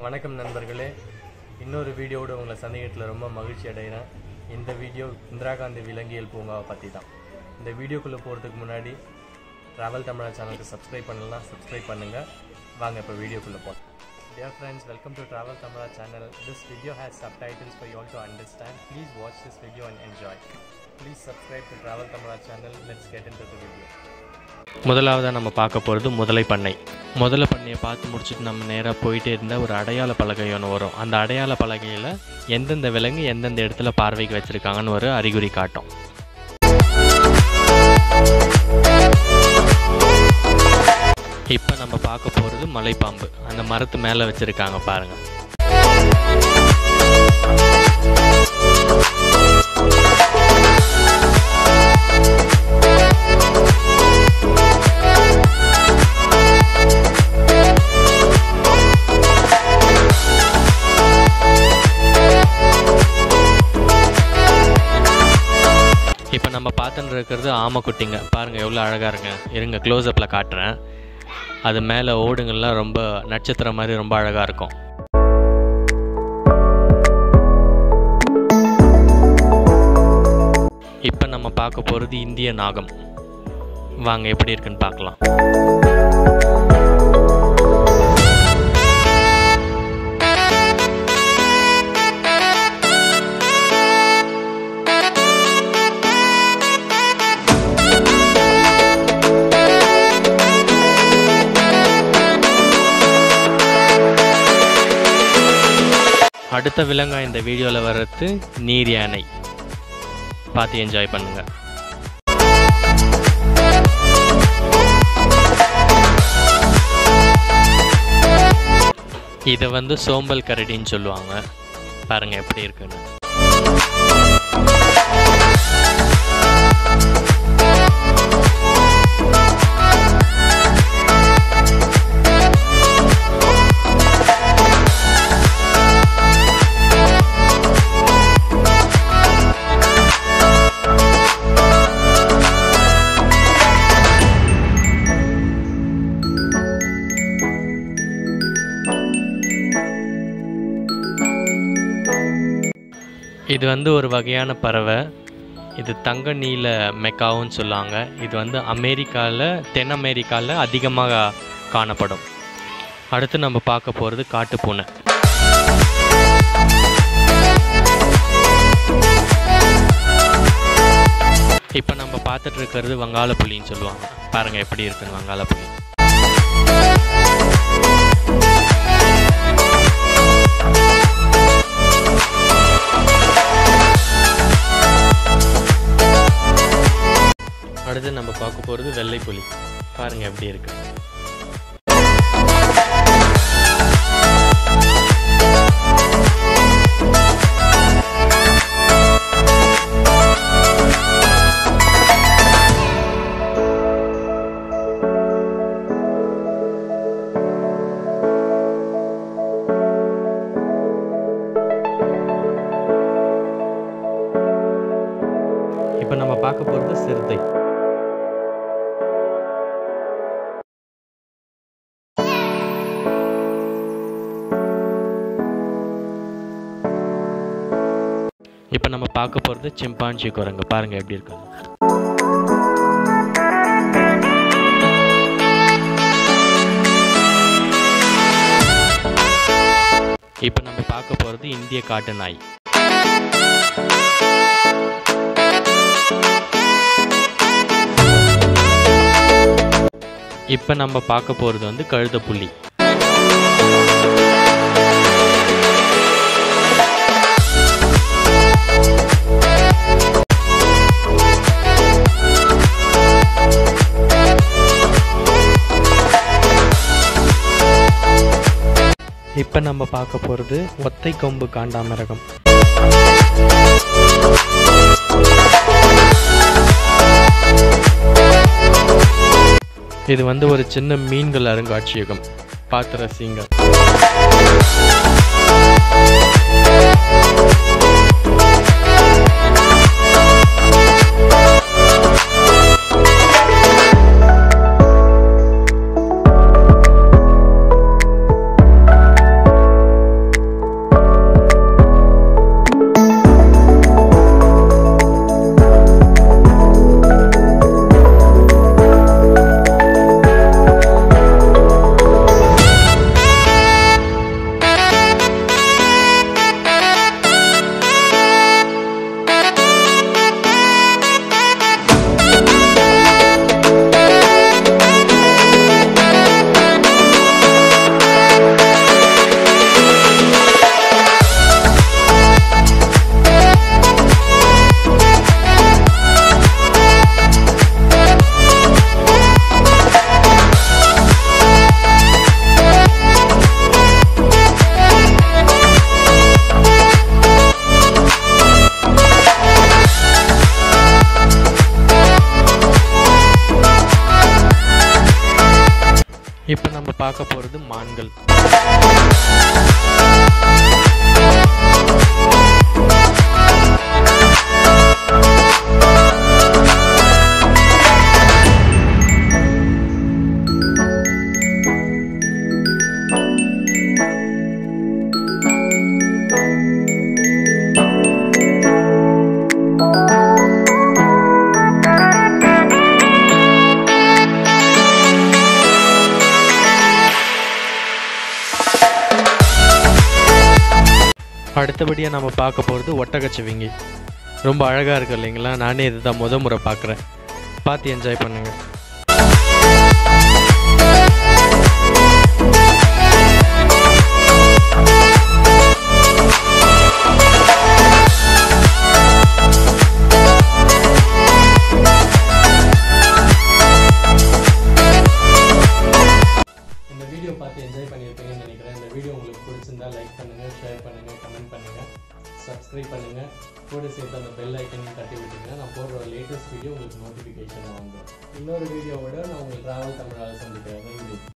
வணக்கம் நண்பர்களே இன்னொரு வீடியோவோட உங்களை சந்திக்கிறதுல ரொம்ப மகிழ்ச்சி அடைகிறேன் இந்த வீடியோ இந்திரா காந்தி விலங்கியல் பூங்காவை பற்றி தான் இந்த வீடியோக்குள்ளே போகிறதுக்கு முன்னாடி ட்ராவல் தமிழா சேனலுக்கு சப்ஸ்கிரைப் பண்ணலாம் சப்ஸ்கிரைப் பண்ணுங்கள் வாங்க இப்போ வீடியோக்குள்ளே போகலாம் Dear friends, welcome to Travel Tamara channel. This video has subtitles for you all to understand. Please watch this video and enjoy. Please subscribe to Travel Tamara channel. Let's get into the video. முதலாவதாக நம்ம பார்க்க போகிறது முதலை பண்ணை முதலை பண்ணையை பார்த்து முடிச்சுட்டு நம்ம நேராக போயிட்டே இருந்தால் ஒரு அடையாள பலகை ஒன்று வரும் அந்த அடையாள பலகையில் எந்தெந்த விலங்கு எந்தெந்த இடத்துல பார்வைக்கு வச்சுருக்காங்கன்னு ஒரு அறிகுறி காட்டும் இப்போ நம்ம பார்க்க போகிறது மலைப்பாம்பு அந்த மரத்து மேலே வச்சுருக்காங்க பாருங்கள் இப்போ நம்ம பார்த்துட்டு இருக்கிறது ஆமைக்குட்டிங்க பாருங்கள் எவ்வளோ அழகாக இருங்க இருங்க க்ளோஸ்அப்பில் காட்டுறேன் அது மேலே ஓடுங்கள்லாம் ரொம்ப நட்சத்திரம் மாதிரி ரொம்ப அழகாக இருக்கும் இப்போ நம்ம பார்க்க போகிறது இந்திய நாகம் வாங்க எப்படி இருக்குன்னு பார்க்கலாம் அடுத்த விலங்கா இந்த வீடியோவில் வர்றது நீர் யானை பார்த்து என்ஜாய் பண்ணுங்கள் இதை வந்து சோம்பல் கரடின்னு சொல்லுவாங்க பாருங்க எப்படி இருக்குன்னு இது வந்து ஒரு வகையான பறவை இது தங்க நீல மெக்காவுன்னு சொல்லுவாங்க இது வந்து அமெரிக்காவில் தென் அமெரிக்காவில் அதிகமாக காணப்படும் அடுத்து நம்ம பார்க்க போகிறது காட்டுப்பூனை இப்போ நம்ம பார்த்துட்டு இருக்கிறது வங்காளப்புலின்னு சொல்லுவாங்க பாருங்கள் எப்படி இருக்குன்னு வங்காளப்புலி அடுத்து நம்ம பார்க்க போகிறது வெள்ளைப்புலி பாருங்கள் எப்படி இருக்கு இப்போ நம்ம பார்க்க போகிறது சிறுத்தை இப்போ நம்ம பார்க்க போகிறது சிம்பான்சி குரங்கு பாருங்கள் எப்படி இருக்கு இப்போ நம்ம பார்க்க போகிறது இந்திய காட்டு நாய் இப்போ நம்ம பார்க்க போகிறது வந்து கழுத புலி இப்போ நம்ம பார்க்க போகிறது ஒத்தை கொம்பு காண்டாமிருகம் இது வந்து ஒரு சின்ன மீன்கள் அருங்காட்சியகம் பார்த்து ரசிங்க பார்க்க போகிறது மான்கள் அடுத்தபடியாக நம்ம பார்க்க போகிறது ஒட்டகச்சிவிங்கி ரொம்ப அழகாக இருக்கு இல்லைங்களா நானே இதுதான் முத முறை பார்க்குறேன் பார்த்து என்ஜாய் பண்ணுங்கள் இந்த வீடியோ பார்த்து என்ஜாய் பண்ணியிருப்பீங்கன்னு நினைக்கிறேன் இந்த வீடியோ உங்களுக்கு பிடிச்சிருந்தா லைக் பண்ணுங்கள் ஷேர் பண்ணுங்கள் கமெண்ட் பண்ணுங்கள் சப்ஸ்கிரைப் பண்ணுங்கள் கூட சேர்த்து அந்த பெல் ஐக்கனையும் தட்டி விட்டுருங்க நான் போடுற லேட்டஸ்ட் வீடியோ உங்களுக்கு நோட்டிஃபிகேஷன் வந்துடும் இன்னொரு வீடியோவோட நான் உங்களுக்கு ட்ராவல் தமிழால் சந்திக்கிறேன் நன்றி